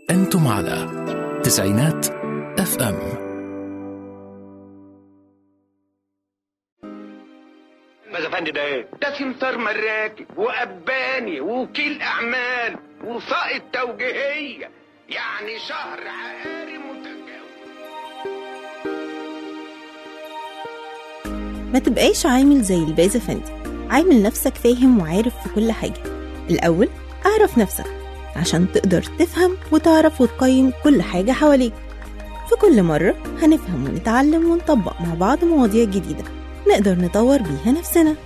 أنتم على تسعينات اف ام ماذا فندي ده ايه؟ ده سمسار مراكب وأباني ووكيل أعمال وسائط توجيهية يعني شهر عقاري متجاوز ما تبقاش عامل زي الباز فندي عامل نفسك فاهم وعارف في كل حاجة الأول أعرف نفسك عشان تقدر تفهم وتعرف وتقيم كل حاجة حواليك في كل مرة هنفهم ونتعلم ونطبق مع بعض مواضيع جديدة نقدر نطور بيها نفسنا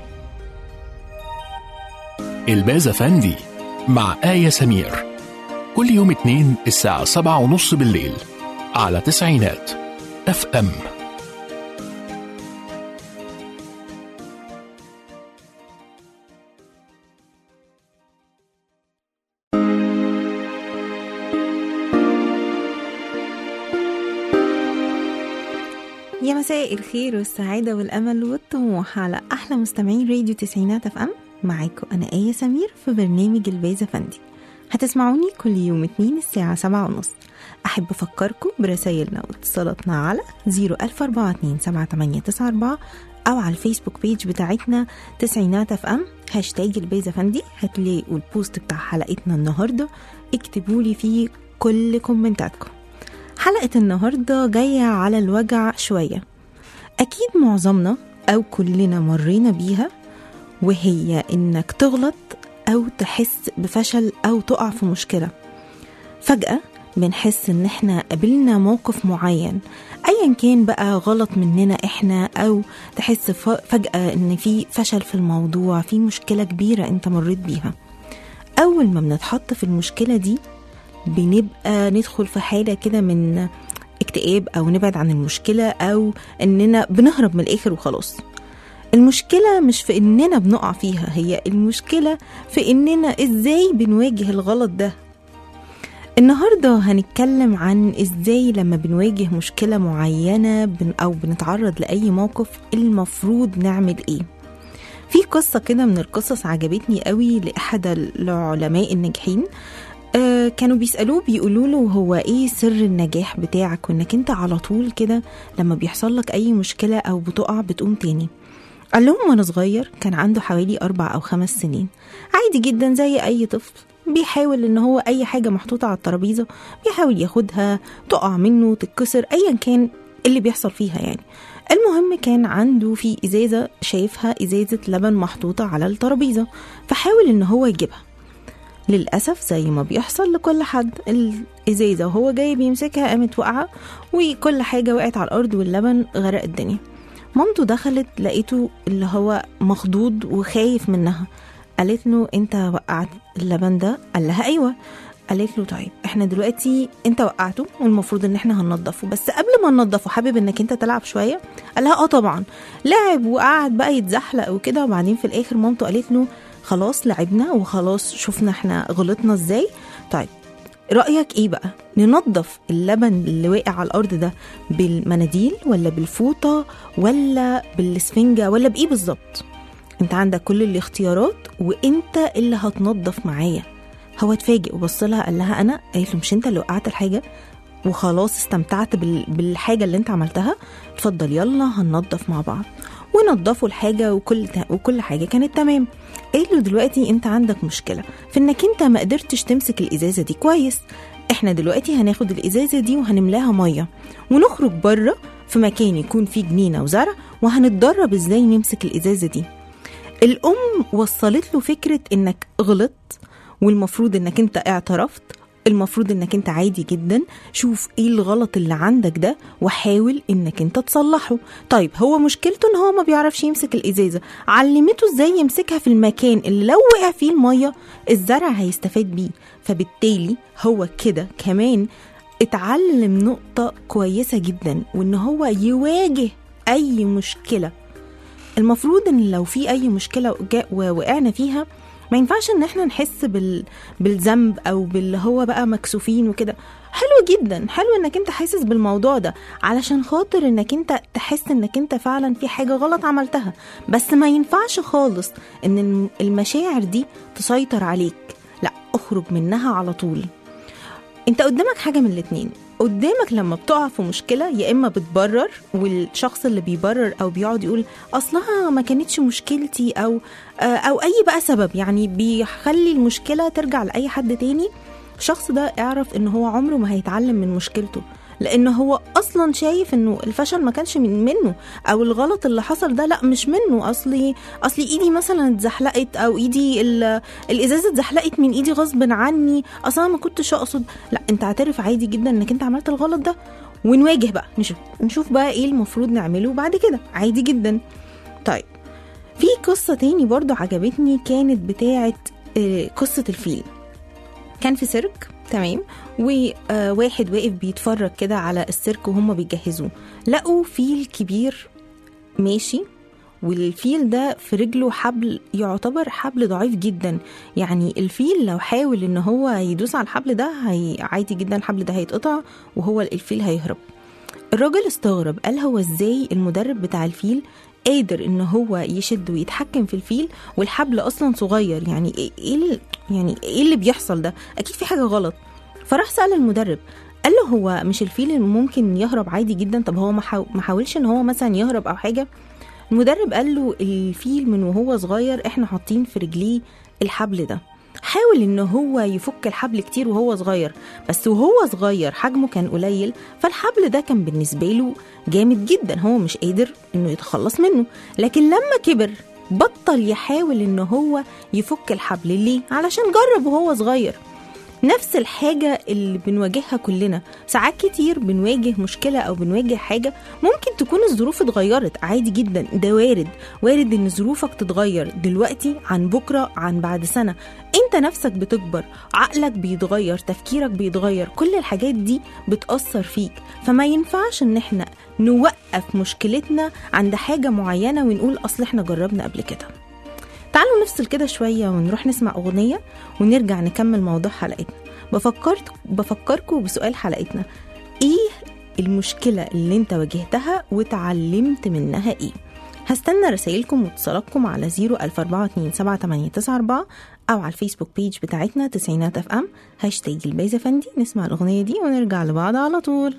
الباز فندي مع آية سمير كل يوم اتنين الساعة سبعة ونص بالليل على تسعينات اف ام يا مساء الخير والسعادة والأمل والطموح على أحلى مستمعين راديو تسعينات اف ام معاكم أنا آية سمير في برنامج البايزة فندي هتسمعوني كل يوم اتنين الساعة سبعة ونص أحب أفكركم برسايلنا واتصالاتنا على 004278894 أو على الفيسبوك بيج بتاعتنا تسعينات اف ام هاشتاج البايزة فندي هتلاقوا البوست بتاع حلقتنا النهاردة اكتبوا لي فيه كل كومنتاتكم حلقة النهاردة جاية على الوجع شوية أكيد معظمنا أو كلنا مرينا بيها وهي إنك تغلط أو تحس بفشل أو تقع في مشكلة فجأة بنحس إن إحنا قابلنا موقف معين أيا كان بقى غلط مننا إحنا أو تحس ف- فجأة إن في فشل في الموضوع في مشكلة كبيرة أنت مريت بيها أول ما بنتحط في المشكلة دي بنبقى ندخل في حالة كده من اكتئاب أو نبعد عن المشكلة أو إننا بنهرب من الآخر وخلاص المشكلة مش في إننا بنقع فيها هي المشكلة في إننا إزاي بنواجه الغلط ده النهاردة هنتكلم عن إزاي لما بنواجه مشكلة معينة بن أو بنتعرض لأي موقف المفروض نعمل إيه في قصة كده من القصص عجبتني قوي لأحد العلماء الناجحين آه كانوا بيسألوه بيقولوا له هو ايه سر النجاح بتاعك وانك انت على طول كده لما بيحصل لك اي مشكلة او بتقع بتقوم تاني قال لهم وانا صغير كان عنده حوالي اربع او خمس سنين عادي جدا زي اي طفل بيحاول ان هو اي حاجة محطوطة على الترابيزة بيحاول ياخدها تقع منه تتكسر ايا كان اللي بيحصل فيها يعني المهم كان عنده في ازازة شايفها ازازة لبن محطوطة على الترابيزة فحاول ان هو يجيبها للأسف زي ما بيحصل لكل حد الإزازة وهو جاي بيمسكها قامت واقعة وكل حاجة وقعت على الأرض واللبن غرق الدنيا مامته دخلت لقيته اللي هو مخضوض وخايف منها قالت له انت وقعت اللبن ده قال لها ايوه قالت له طيب احنا دلوقتي انت وقعته والمفروض ان احنا هننضفه بس قبل ما ننضفه حابب انك انت تلعب شويه قال لها اه طبعا لعب وقعد بقى يتزحلق وكده وبعدين في الاخر مامته قالت له خلاص لعبنا وخلاص شفنا احنا غلطنا ازاي طيب رأيك ايه بقى ننظف اللبن اللي واقع على الارض ده بالمناديل ولا بالفوطة ولا بالسفنجة ولا بايه بالظبط انت عندك كل الاختيارات وانت اللي هتنظف معايا هو اتفاجئ وبص لها قال لها انا قالت له مش انت اللي وقعت الحاجه وخلاص استمتعت بال... بالحاجه اللي انت عملتها اتفضل يلا هننضف مع بعض ونضفوا الحاجه وكل وكل حاجه كانت تمام قال له دلوقتي انت عندك مشكله في انك انت ما قدرتش تمسك الازازه دي كويس احنا دلوقتي هناخد الازازه دي وهنملاها ميه ونخرج بره في مكان يكون فيه جنينه وزرع وهنتدرب ازاي نمسك الازازه دي الام وصلت له فكره انك غلطت والمفروض انك انت اعترفت المفروض انك انت عادي جدا شوف ايه الغلط اللي عندك ده وحاول انك انت تصلحه طيب هو مشكلته ان هو ما بيعرفش يمسك الازازه علمته ازاي يمسكها في المكان اللي لو وقع فيه الميه الزرع هيستفاد بيه فبالتالي هو كده كمان اتعلم نقطه كويسه جدا وان هو يواجه اي مشكله المفروض ان لو في اي مشكله وجا- ووقعنا فيها ما ينفعش ان احنا نحس بال... بالذنب او باللي هو بقى مكسوفين وكده حلو جدا حلو انك انت حاسس بالموضوع ده علشان خاطر انك انت تحس انك انت فعلا في حاجه غلط عملتها بس ما ينفعش خالص ان الم- المشاعر دي تسيطر عليك لا اخرج منها على طول انت قدامك حاجه من الاتنين قدامك لما بتقع في مشكله يا اما بتبرر والشخص اللي بيبرر او بيقعد يقول اصلها ما كانتش مشكلتي او آه، او اي بقى سبب يعني بيخلي المشكله ترجع لاي حد تاني الشخص ده اعرف ان هو عمره ما هيتعلم من مشكلته لان هو اصلا شايف انه الفشل ما كانش من منه او الغلط اللي حصل ده لا مش منه اصلي اصلي ايدي مثلا اتزحلقت او ايدي ال- الازازه اتزحلقت من ايدي غصب عني اصلا ما كنتش اقصد لا انت اعترف عادي جدا انك انت عملت الغلط ده ونواجه بقى نشوف نشوف بقى ايه المفروض نعمله بعد كده عادي جدا طيب في قصة تاني برضو عجبتني كانت بتاعت آه، قصة الفيل كان في سيرك تمام وواحد واقف بيتفرج كده على السيرك وهم بيجهزوه لقوا فيل كبير ماشي والفيل ده في رجله حبل يعتبر حبل ضعيف جدا يعني الفيل لو حاول ان هو يدوس على الحبل ده هي عادي جدا الحبل ده هيتقطع وهو الفيل هيهرب الراجل استغرب قال هو ازاي المدرب بتاع الفيل قادر ان هو يشد ويتحكم في الفيل والحبل اصلا صغير يعني ايه إيه ال- يعني ايه اللي بيحصل ده اكيد في حاجه غلط فراح سال المدرب قال له هو مش الفيل اللي ممكن يهرب عادي جدا طب هو ما حاو- ما حاولش ان هو مثلا يهرب او حاجه المدرب قال له الفيل من وهو صغير احنا حاطين في رجليه الحبل ده حاول ان هو يفك الحبل كتير وهو صغير بس وهو صغير حجمه كان قليل فالحبل ده كان بالنسبه له جامد جدا هو مش قادر انه يتخلص منه لكن لما كبر بطل يحاول ان هو يفك الحبل ليه علشان جرب وهو صغير نفس الحاجة اللي بنواجهها كلنا ساعات كتير بنواجه مشكلة أو بنواجه حاجة ممكن تكون الظروف اتغيرت عادي جدا ده وارد وارد إن ظروفك تتغير دلوقتي عن بكرة عن بعد سنة انت نفسك بتكبر عقلك بيتغير تفكيرك بيتغير كل الحاجات دي بتأثر فيك فما ينفعش ان احنا نوقف مشكلتنا عند حاجة معينة ونقول أصل احنا جربنا قبل كده تعالوا نفصل كده شوية ونروح نسمع أغنية ونرجع نكمل موضوع حلقتنا بفكرت بفكركم بسؤال حلقتنا إيه المشكلة اللي انت واجهتها وتعلمت منها إيه هستنى رسائلكم واتصالاتكم على 004278994 أو على الفيسبوك بيج بتاعتنا تسعينات اف ام هاشتاج البيزة فندي نسمع الأغنية دي ونرجع لبعض على طول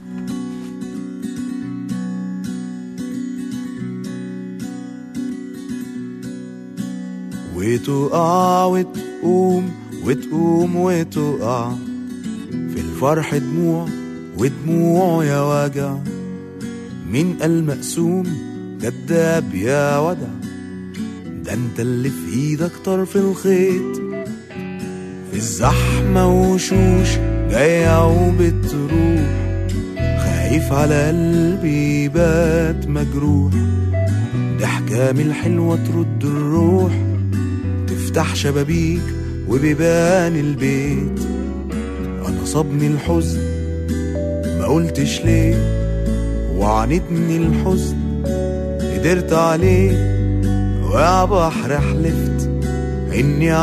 وتقع وتقوم وتقوم وتقع في الفرح دموع ودموع يا وجع مين قال مقسوم كداب يا ودع ده انت اللي في ايدك طرف الخيط في الزحمة وشوش جاية وبتروح خايف على قلبي بات مجروح ضحكة من الحلوة ترد الروح تفتح شبابيك وبيبان البيت انا صابني الحزن ما قلتش ليه وعانتني الحزن قدرت عليه ويا بحر حلفت اني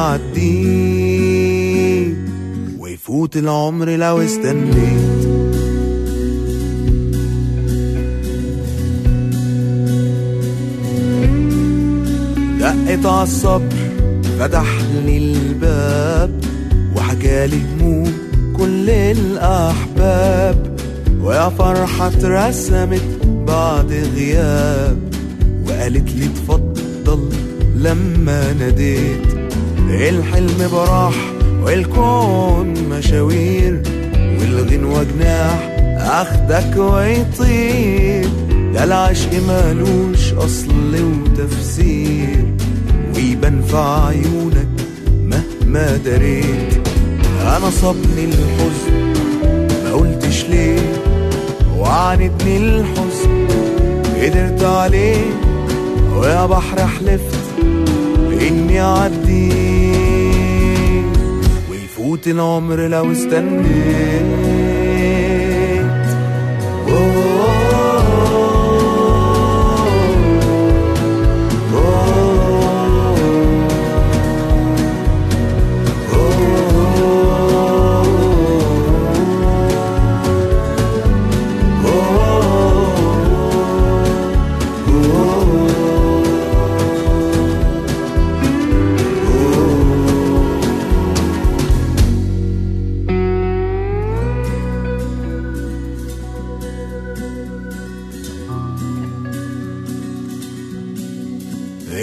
اعديه ويفوت العمر لو استنيت دقت عالصبر فتح لي الباب وحكالي هموم كل الأحباب ويا فرحة اترسمت بعد غياب وقالت لي اتفضل لما ناديت الحلم براح والكون مشاوير والغنوة جناح اخدك ويطير ده العشق مالوش اصل وتفسير ويبان في عيونك مهما دريت انا صابني الحزن ما قلتش ليه وعاندني الحزن قدرت عليه ويا بحر حلفت اني اعديه ويفوت العمر لو استنيت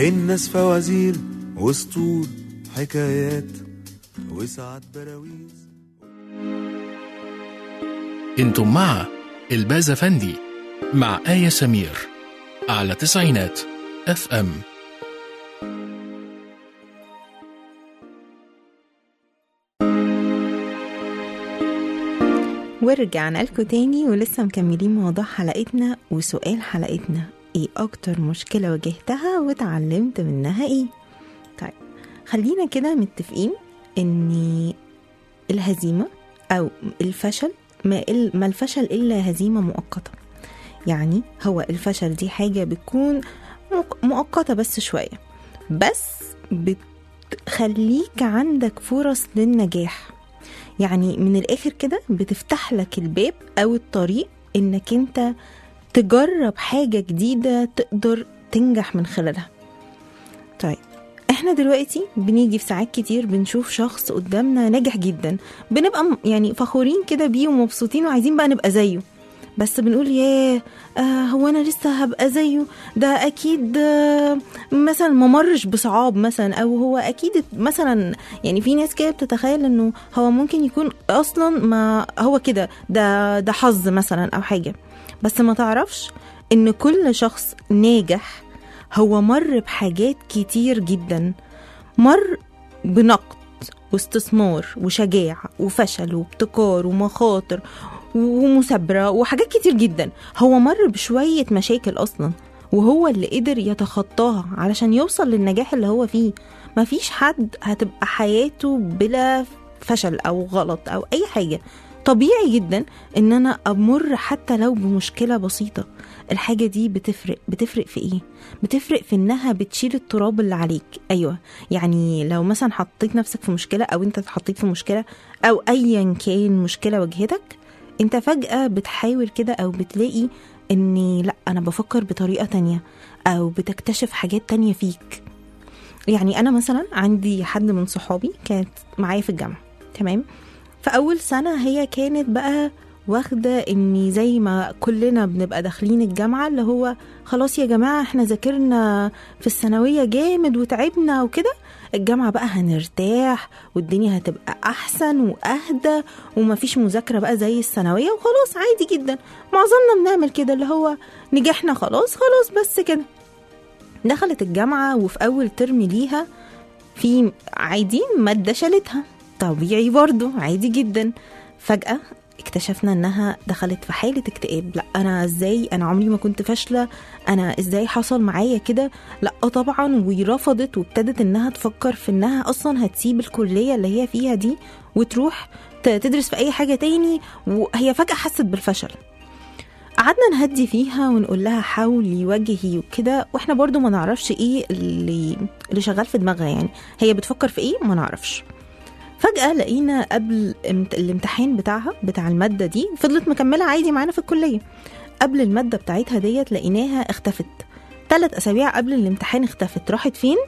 الناس فوازير وسطول حكايات وساعات براويز انتم مع الباز فندي مع آية سمير على تسعينات اف ام ورجعنا لكم تاني ولسه مكملين موضوع حلقتنا وسؤال حلقتنا ايه اكتر مشكلة واجهتها واتعلمت منها ايه طيب خلينا كده متفقين ان الهزيمة او الفشل ما, ال- ما الفشل الا هزيمة مؤقتة يعني هو الفشل دي حاجة بتكون مؤ- مؤقتة بس شوية بس بتخليك عندك فرص للنجاح يعني من الاخر كده بتفتح لك الباب او الطريق انك انت تجرب حاجة جديدة تقدر تنجح من خلالها طيب احنا دلوقتي بنيجي في ساعات كتير بنشوف شخص قدامنا ناجح جدا بنبقى م- يعني فخورين كده بيه ومبسوطين وعايزين بقى نبقى زيه بس بنقول ياه آه هو انا لسه هبقى زيه ده اكيد آه مثلا ما مرش بصعاب مثلا او هو اكيد مثلا يعني في ناس كده بتتخيل انه هو ممكن يكون اصلا ما هو كده ده ده حظ مثلا او حاجه بس ما تعرفش ان كل شخص ناجح هو مر بحاجات كتير جدا مر بنقد واستثمار وشجاعة وفشل وابتكار ومخاطر ومثابرة وحاجات كتير جدا هو مر بشوية مشاكل أصلا وهو اللي قدر يتخطاها علشان يوصل للنجاح اللي هو فيه مفيش حد هتبقى حياته بلا فشل أو غلط أو أي حاجة طبيعي جدا ان انا امر حتى لو بمشكله بسيطه الحاجه دي بتفرق بتفرق في ايه بتفرق في انها بتشيل التراب اللي عليك ايوه يعني لو مثلا حطيت نفسك في مشكله او انت اتحطيت في مشكله او ايا كان مشكله واجهتك انت فجاه بتحاول كده او بتلاقي اني لا انا بفكر بطريقه تانية او بتكتشف حاجات تانية فيك يعني انا مثلا عندي حد من صحابي كانت معايا في الجامعه تمام فاول سنه هي كانت بقى واخده اني زي ما كلنا بنبقى داخلين الجامعه اللي هو خلاص يا جماعه احنا ذاكرنا في الثانويه جامد وتعبنا وكده الجامعه بقى هنرتاح والدنيا هتبقى احسن واهدى ومفيش مذاكره بقى زي الثانويه وخلاص عادي جدا معظمنا بنعمل كده اللي هو نجحنا خلاص خلاص بس كده دخلت الجامعه وفي اول ترم ليها في عادي ماده شالتها طبيعي برضو عادي جدا فجأة اكتشفنا انها دخلت في حالة اكتئاب لا انا ازاي انا عمري ما كنت فاشلة انا ازاي حصل معايا كده لا طبعا ورفضت وابتدت انها تفكر في انها اصلا هتسيب الكلية اللي هي فيها دي وتروح ت- تدرس في اي حاجة تاني وهي فجأة حست بالفشل قعدنا نهدي فيها ونقول لها حاولي واجهي وكده واحنا برضو ما نعرفش ايه اللي اللي شغال في دماغها يعني هي بتفكر في ايه ما نعرفش فجأة لقينا قبل امت- الامتحان بتاعها بتاع المادة دي فضلت مكملة عادي معانا في الكلية قبل المادة بتاعتها ديت لقيناها اختفت ثلاث أسابيع قبل الامتحان اختفت راحت فين؟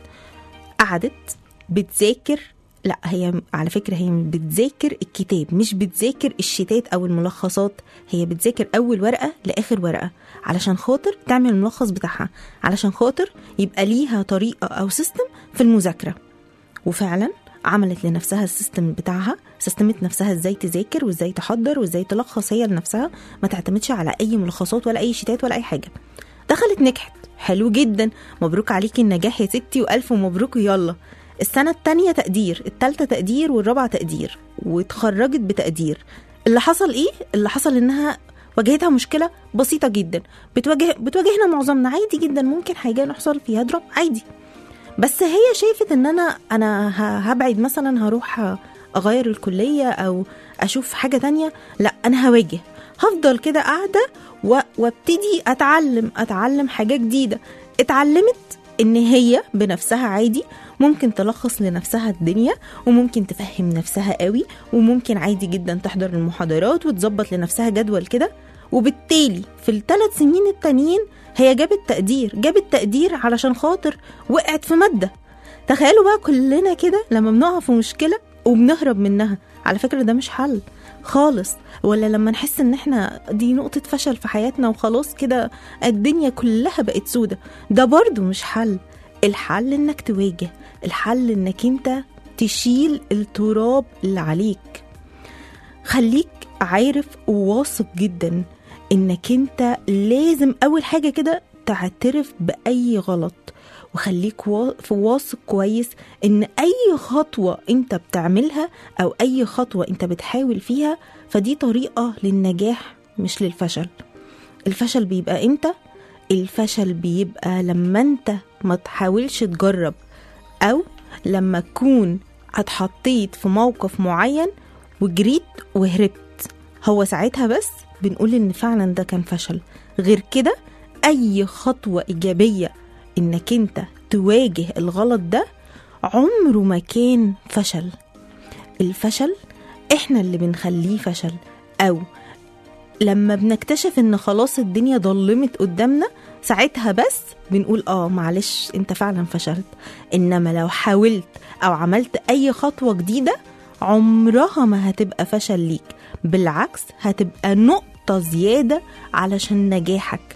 قعدت بتذاكر لا هي على فكرة هي بتذاكر الكتاب مش بتذاكر الشتات أو الملخصات هي بتذاكر أول ورقة لآخر ورقة علشان خاطر تعمل الملخص بتاعها علشان خاطر يبقى ليها طريقة أو سيستم في المذاكرة وفعلا عملت لنفسها السيستم بتاعها سيستمت نفسها ازاي تذاكر وازاي تحضر وازاي تلخص هي لنفسها ما تعتمدش على اي ملخصات ولا اي شتات ولا اي حاجه دخلت نجحت حلو جدا مبروك عليكي النجاح يا ستي والف مبروك يلا السنه التانية تقدير التالتة تقدير والرابعه تقدير واتخرجت بتقدير اللي حصل ايه اللي حصل انها واجهتها مشكله بسيطه جدا بتواجه بتواجهنا معظمنا عادي جدا ممكن حاجه نحصل فيها دروب عادي بس هي شافت ان انا انا ه- هبعد مثلا هروح اغير الكليه او اشوف حاجه تانية لا انا هواجه هفضل كده قاعده و- وابتدي اتعلم اتعلم حاجه جديده اتعلمت ان هي بنفسها عادي ممكن تلخص لنفسها الدنيا وممكن تفهم نفسها قوي وممكن عادي جدا تحضر المحاضرات وتظبط لنفسها جدول كده وبالتالي في الثلاث سنين التانيين هي جابت تقدير جابت تقدير علشان خاطر وقعت في مادة تخيلوا بقى كلنا كده لما بنقع في مشكلة وبنهرب منها على فكرة ده مش حل خالص ولا لما نحس ان احنا دي نقطة فشل في حياتنا وخلاص كده الدنيا كلها بقت سودة ده برضو مش حل الحل انك تواجه الحل انك انت تشيل التراب اللي عليك خليك عارف وواثق جدا انك انت لازم اول حاجة كده تعترف بأي غلط وخليك وا- في واثق كويس ان اي خطوة انت بتعملها او اي خطوة انت بتحاول فيها فدي طريقة للنجاح مش للفشل الفشل بيبقى امتى الفشل بيبقى لما انت ما تحاولش تجرب او لما تكون اتحطيت في موقف معين وجريت وهربت هو ساعتها بس بنقول ان فعلا ده كان فشل غير كده اي خطوة ايجابية انك انت تواجه الغلط ده عمره ما كان فشل الفشل احنا اللي بنخليه فشل او لما بنكتشف ان خلاص الدنيا ضلمت قدامنا ساعتها بس بنقول اه معلش انت فعلا فشلت انما لو حاولت او عملت اي خطوة جديدة عمرها ما هتبقى فشل ليك بالعكس هتبقى نقطة زيادة علشان نجاحك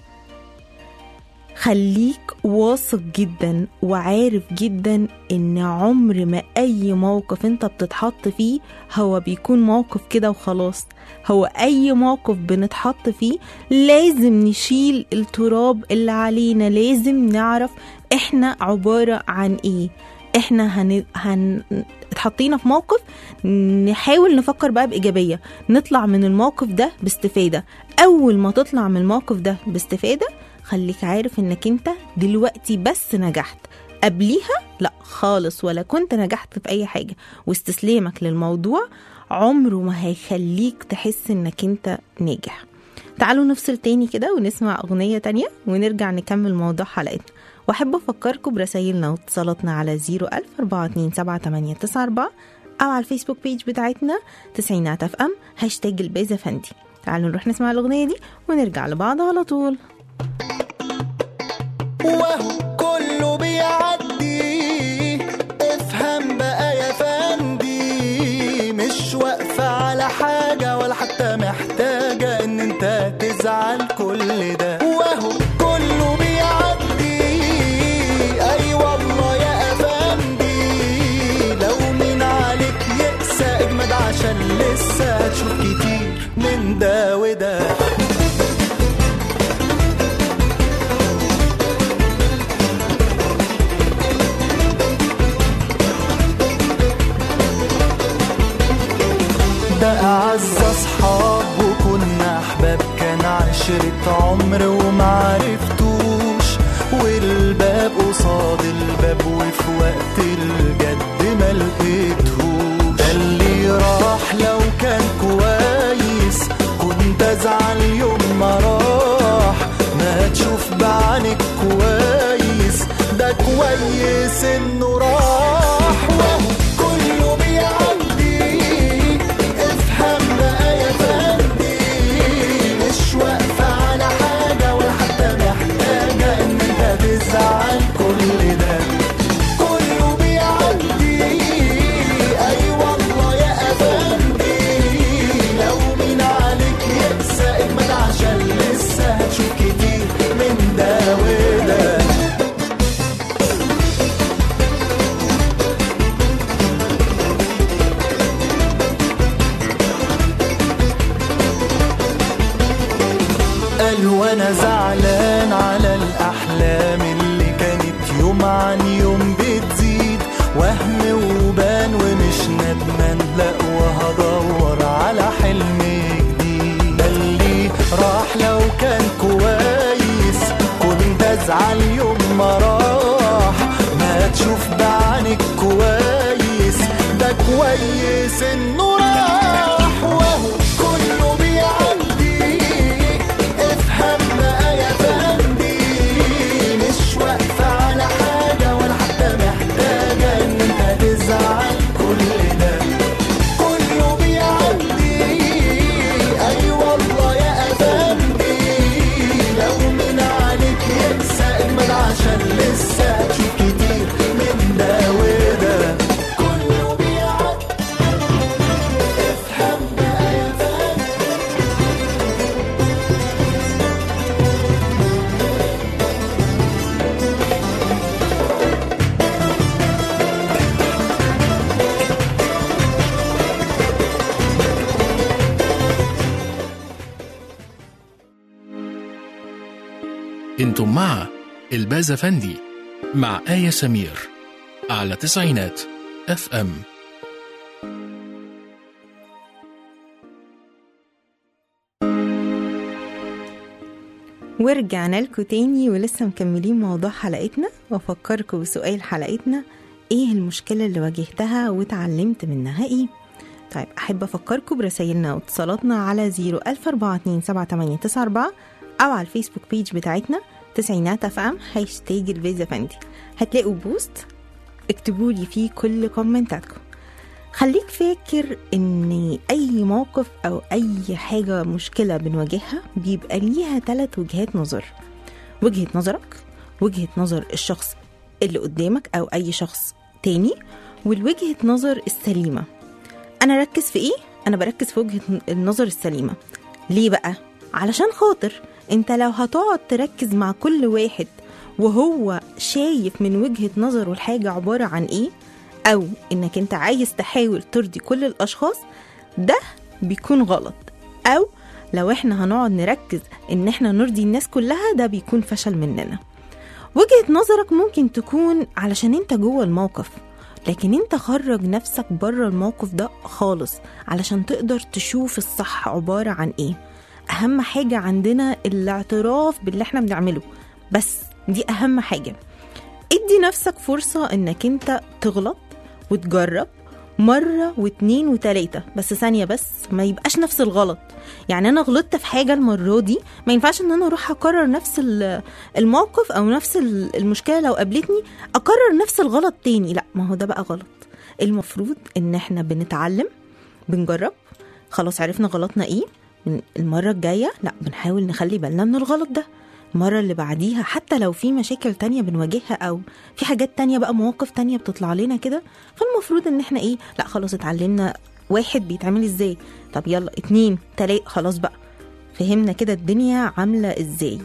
خليك واثق جدا وعارف جدا ان عمر ما اي موقف انت بتتحط فيه هو بيكون موقف كده وخلاص هو اي موقف بنتحط فيه لازم نشيل التراب اللي علينا لازم نعرف احنا عبارة عن ايه احنا هن... هن... اتحطينا في موقف نحاول نفكر بقى بإيجابية نطلع من الموقف ده باستفادة أول ما تطلع من الموقف ده باستفادة خليك عارف انك انت دلوقتي بس نجحت قبليها لا خالص ولا كنت نجحت في اي حاجة واستسلامك للموضوع عمره ما هيخليك تحس انك انت ناجح تعالوا نفصل تاني كده ونسمع أغنية تانية ونرجع نكمل موضوع حلقتنا وأحب أفكركم برسايلنا واتصالاتنا على 01000 427 أو على الفيسبوك بيج بتاعتنا تسعينات اف ام هاشتاج البيزا فندي تعالوا نروح نسمع الأغنية دي ونرجع لبعض على طول وهو كله بيعدي افهم بقى يا فندي مش واقفة على حاجة ولا حتى محتاجة ان انت تزعل كل ده وهو كله بيعدي اي والله يا افندي لو مين عليك يقسى اجمد عشان لسه هتشوف كتير من ده وده ده أعز أصحاب وكنا أحباب كان عشرة عمر ومعرفتوش والباب قصاد الباب وفي وقت الجد ما لقيتهوش ده اللي راح لو كان كويس كنت أزعل يوم ما راح ما تشوف بعينك كويس ده كويس إنه راح وهو كله بيعدي افهم بقى يا فندي مش واقفة على حاجة ولا حتى محتاجة إن أنت تزعل كل ده كله بيعدي أي والله يا أفندي لو مين عليك يقسى اجمد عشان لسه هتشوف كتير من ده وده قال وانا زعلان على الاحلام اللي كانت يوم عن يوم بتزيد وهم وبان ومش ندمان لا وهدور على حلم جديد ده اللي راح لو كان كويس كنت ازعل يوم ما راح ما تشوف بعينك كويس ده كويس انه راح وهو كله بيعدي افهم بقى يا فندي مش واقفة على حاجة ولا حتى محتاجة ان انت تزعل كل ده كله بيعدي اي والله يا افندي لو من عليك يقسى اجمد عشان لسه هتشوف كتير من ده وده كله بيعدي انتم مع البازا فندي مع آية سمير على تسعينات اف ام ورجعنا لكم تاني ولسه مكملين موضوع حلقتنا وافكركم بسؤال حلقتنا ايه المشكلة اللي واجهتها واتعلمت منها ايه طيب احب افكركم برسايلنا واتصالاتنا على 004278894 او على الفيسبوك بيج بتاعتنا تسعينات اف ام هاشتاج الفيزا فندي هتلاقوا بوست اكتبوا لي فيه كل كومنتاتكم خليك فاكر ان اي موقف او اي حاجة مشكلة بنواجهها بيبقى ليها ثلاث وجهات نظر وجهة نظرك وجهة نظر الشخص اللي قدامك او اي شخص تاني والوجهة نظر السليمة انا ركز في ايه انا بركز في وجهة النظر السليمة ليه بقى علشان خاطر انت لو هتقعد تركز مع كل واحد وهو شايف من وجهة نظره الحاجة عبارة عن ايه او انك انت عايز تحاول ترضي كل الاشخاص ده بيكون غلط او لو احنا هنقعد نركز ان احنا نرضي الناس كلها ده بيكون فشل مننا وجهة نظرك ممكن تكون علشان انت جوه الموقف لكن انت خرج نفسك بره الموقف ده خالص علشان تقدر تشوف الصح عبارة عن ايه اهم حاجة عندنا الاعتراف باللي احنا بنعمله بس دي اهم حاجة ادي نفسك فرصة انك انت تغلط وتجرب مرة واتنين وتلاتة بس ثانية بس ما يبقاش نفس الغلط يعني انا غلطت في حاجة المرة دي ما ينفعش ان انا اروح اكرر نفس ال- الموقف او نفس ال- المشكلة لو قابلتني اكرر نفس الغلط تاني لا ما هو ده بقى غلط المفروض ان احنا بنتعلم بنجرب خلاص عرفنا غلطنا ايه من المرة الجاية لا بنحاول نخلي بالنا من الغلط ده المرة اللي بعديها حتى لو في مشاكل تانية بنواجهها أو في حاجات تانية بقى مواقف تانية بتطلع لنا كده فالمفروض إن احنا إيه لا خلاص اتعلمنا واحد بيتعمل إزاي طب يلا اتنين تلاتة خلاص بقى فهمنا كده الدنيا عاملة إزاي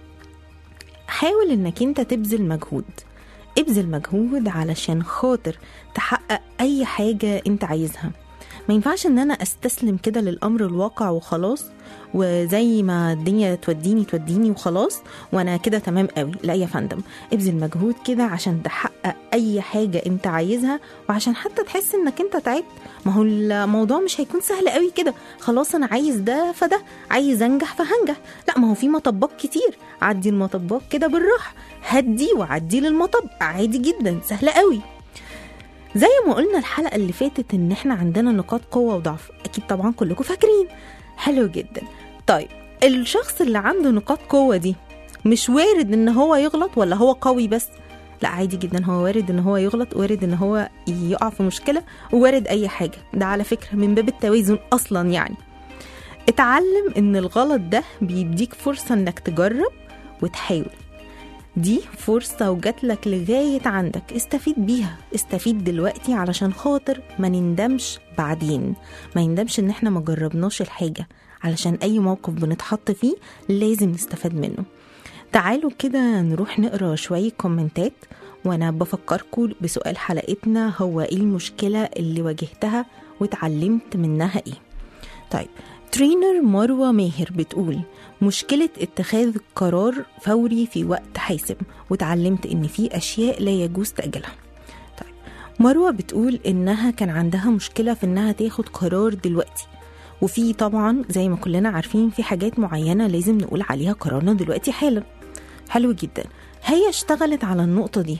حاول إنك أنت تبذل مجهود ابذل مجهود علشان خاطر تحقق أي حاجة أنت عايزها ما ينفعش ان انا استسلم كده للامر الواقع وخلاص وزي ما الدنيا توديني توديني وخلاص وانا كده تمام قوي لا يا فندم ابذل مجهود كده عشان تحقق اي حاجه انت عايزها وعشان حتى تحس انك انت تعبت ما هو الموضوع مش هيكون سهل قوي كده خلاص انا عايز ده فده عايز انجح فهنجح لا ما هو في مطبات كتير عدي المطبات كده بالراحه هدي وعدي للمطب عادي جدا سهله قوي زي ما قلنا الحلقة اللي فاتت ان احنا عندنا نقاط قوة وضعف اكيد طبعا كلكم فاكرين حلو جدا طيب الشخص اللي عنده نقاط قوة دي مش وارد ان هو يغلط ولا هو قوي بس لا عادي جدا هو وارد ان هو يغلط وارد ان هو يقع في مشكلة ووارد اي حاجة ده على فكرة من باب التوازن اصلا يعني اتعلم ان الغلط ده بيديك فرصة انك تجرب وتحاول دي فرصة وجات لك لغاية عندك استفيد بيها استفيد دلوقتي علشان خاطر ما نندمش بعدين ما يندمش ان احنا ما جربناش الحاجة علشان اي موقف بنتحط فيه لازم نستفاد منه تعالوا كده نروح نقرا شوية كومنتات وانا بفكركم بسؤال حلقتنا هو ايه المشكلة اللي واجهتها واتعلمت منها ايه طيب ترينر مروة ماهر بتقول مشكلة اتخاذ قرار فوري في وقت حاسم وتعلمت ان في اشياء لا يجوز تأجيلها طيب مروة بتقول انها كان عندها مشكلة في انها تاخد قرار دلوقتي وفي طبعا زي ما كلنا عارفين في حاجات معينة لازم نقول عليها قرارنا دلوقتي حالا حلو جدا هي اشتغلت على النقطة دي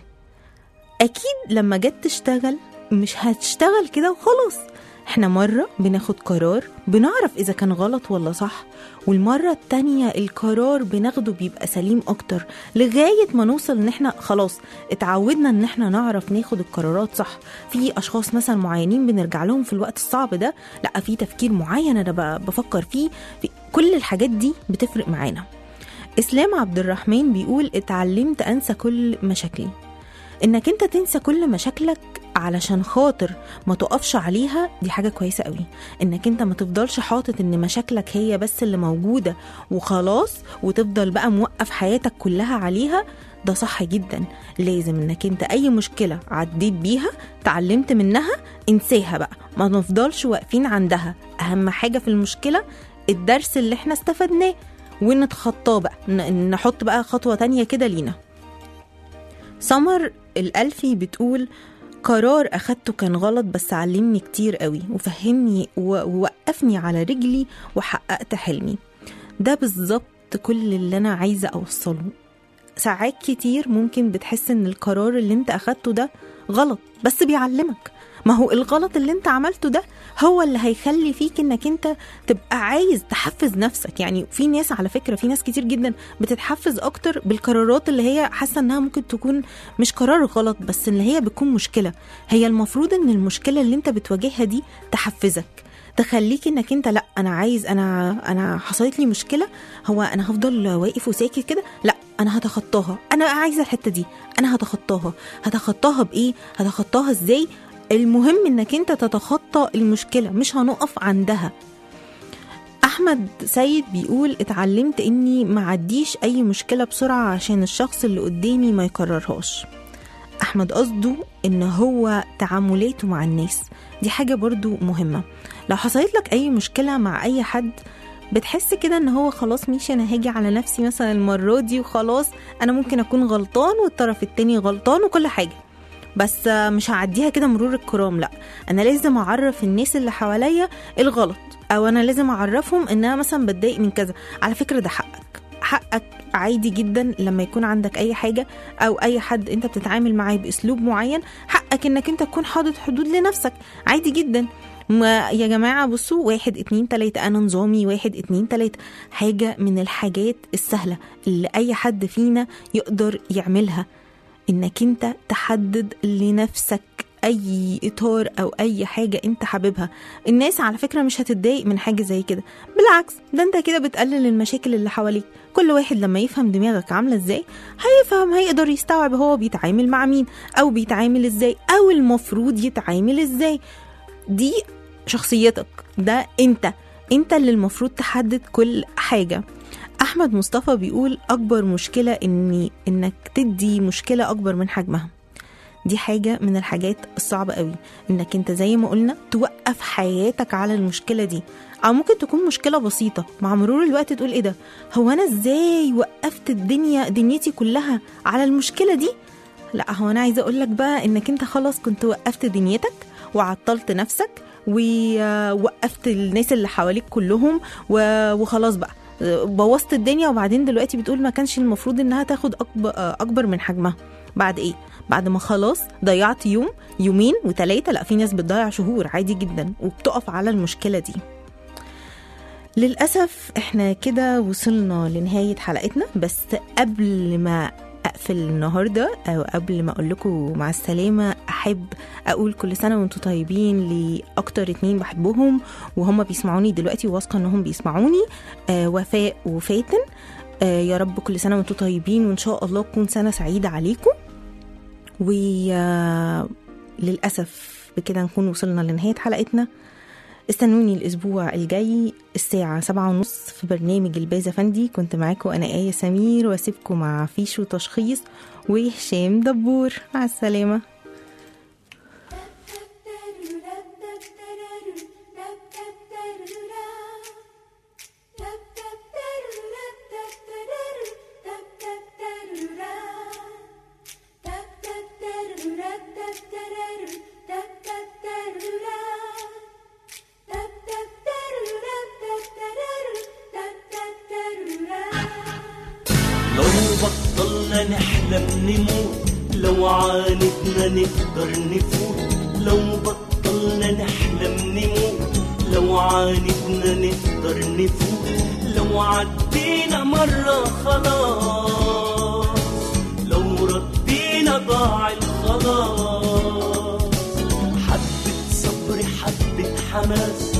أكيد لما جت تشتغل مش هتشتغل كده وخلاص احنا مرة بناخد قرار بنعرف إذا كان غلط ولا صح والمرة التانية القرار بناخده بيبقى سليم أكتر لغاية ما نوصل إن احنا خلاص اتعودنا إن احنا نعرف ناخد القرارات صح في أشخاص مثلا معينين بنرجع لهم في الوقت الصعب ده لا في تفكير معين أنا ب- بفكر فيه في كل الحاجات دي بتفرق معانا اسلام عبد الرحمن بيقول اتعلمت انسى كل مشاكلي انك انت تنسى كل مشاكلك علشان خاطر ما تقفش عليها دي حاجة كويسة قوي انك انت ما تفضلش حاطط ان مشاكلك هي بس اللي موجودة وخلاص وتفضل بقى موقف حياتك كلها عليها ده صح جدا لازم انك انت اي مشكلة عديت بيها تعلمت منها انساها بقى ما نفضلش واقفين عندها اهم حاجة في المشكلة الدرس اللي احنا استفدناه ونتخطاه بقى ن- نحط بقى خطوة تانية كده لينا سمر الألفي بتقول قرار أخدته كان غلط بس علمني كتير قوي وفهمني و- ووقفني على رجلي وحققت حلمي ده بالظبط كل اللي أنا عايزة أوصله ساعات كتير ممكن بتحس ان القرار اللي انت اخدته ده غلط بس بيعلمك ما هو الغلط اللي انت عملته ده هو اللي هيخلي فيك انك انت تبقى عايز تحفز نفسك يعني في ناس على فكرة في ناس كتير جدا بتتحفز اكتر بالقرارات اللي هي حاسة انها ممكن تكون مش قرار غلط بس اللي هي بتكون مشكلة هي المفروض ان المشكلة اللي انت بتواجهها دي تحفزك تخليك انك انت لا انا عايز انا انا حصلت لي مشكله هو انا هفضل واقف وساكت كده لا انا هتخطاها انا عايزه الحته دي انا هتخطاها هتخطاها بايه هتخطاها ازاي المهم انك انت تتخطى المشكله مش هنقف عندها احمد سيد بيقول اتعلمت اني ما عديش اي مشكله بسرعه عشان الشخص اللي قدامي ما يكررهاش احمد قصده ان هو تعاملاته مع الناس دي حاجه برضو مهمه لو حصلت لك اي مشكله مع اي حد بتحس كده ان هو خلاص ماشي انا هاجي على نفسي مثلا المره دي وخلاص انا ممكن اكون غلطان والطرف التاني غلطان وكل حاجه بس آه، مش هعديها كده مرور الكرام لا انا لازم اعرف الناس اللي حواليا الغلط او انا لازم اعرفهم ان انا مثلا بتضايق من كذا على فكره ده حقك حقك عادي جدا لما يكون عندك اي حاجه او اي حد انت بتتعامل معاه باسلوب معين حقك انك انت تكون حاطط حدود لنفسك عادي جدا ما يا جماعة بصوا واحد اتنين تلاتة أنا نظامي واحد اتنين تلاتة حاجة من الحاجات السهلة اللي أي حد فينا يقدر يعملها إنك أنت تحدد لنفسك أي إطار أو أي حاجة أنت حاببها الناس على فكرة مش هتتضايق من حاجة زي كده بالعكس ده أنت كده بتقلل المشاكل اللي حواليك كل واحد لما يفهم دماغك عاملة إزاي هيفهم هيقدر يستوعب هو بيتعامل مع مين أو بيتعامل إزاي أو المفروض يتعامل إزاي دي شخصيتك ده انت انت اللي المفروض تحدد كل حاجة احمد مصطفى بيقول اكبر مشكلة اني انك تدي مشكلة اكبر من حجمها دي حاجة من الحاجات الصعبة قوي انك انت زي ما قلنا توقف حياتك على المشكلة دي او ممكن تكون مشكلة بسيطة مع مرور الوقت تقول ايه ده هو انا ازاي وقفت الدنيا دنيتي كلها على المشكلة دي لا هو انا عايزه اقول لك بقى انك انت خلاص كنت وقفت دنيتك وعطلت نفسك ووقفت الناس اللي حواليك كلهم و- وخلاص بقى بوظت الدنيا وبعدين دلوقتي بتقول ما كانش المفروض انها تاخد اكبر اكبر من حجمها بعد ايه بعد ما خلاص ضيعت يوم يومين وثلاثه لا في ناس بتضيع شهور عادي جدا وبتقف على المشكله دي للأسف احنا كده وصلنا لنهاية حلقتنا بس قبل ما أقفل النهاردة أو قبل ما أقول لكم مع السلامة أحب أقول كل سنة وأنتم طيبين لأكتر اتنين بحبهم وهم بيسمعوني دلوقتي واثقة إنهم بيسمعوني آه وفاء وفاتن آه يا رب كل سنة وأنتم طيبين وإن شاء الله تكون سنة سعيدة عليكم وللأسف بكده نكون وصلنا لنهاية حلقتنا استنوني الأسبوع الجاي الساعة سبعة ونص في برنامج البازة فندي كنت معاكم أنا آية سمير واسيبكم مع فيشو تشخيص وهشام دبور مع السلامة لو بطلنا نحلم نموت لو عاندنا نقدر نفوت لو بطلنا نحلم نموت لو عاندنا نقدر نفوت لو عدينا مرة خلاص لو ردينا ضاع الخلاص حبة صبر حبة حماس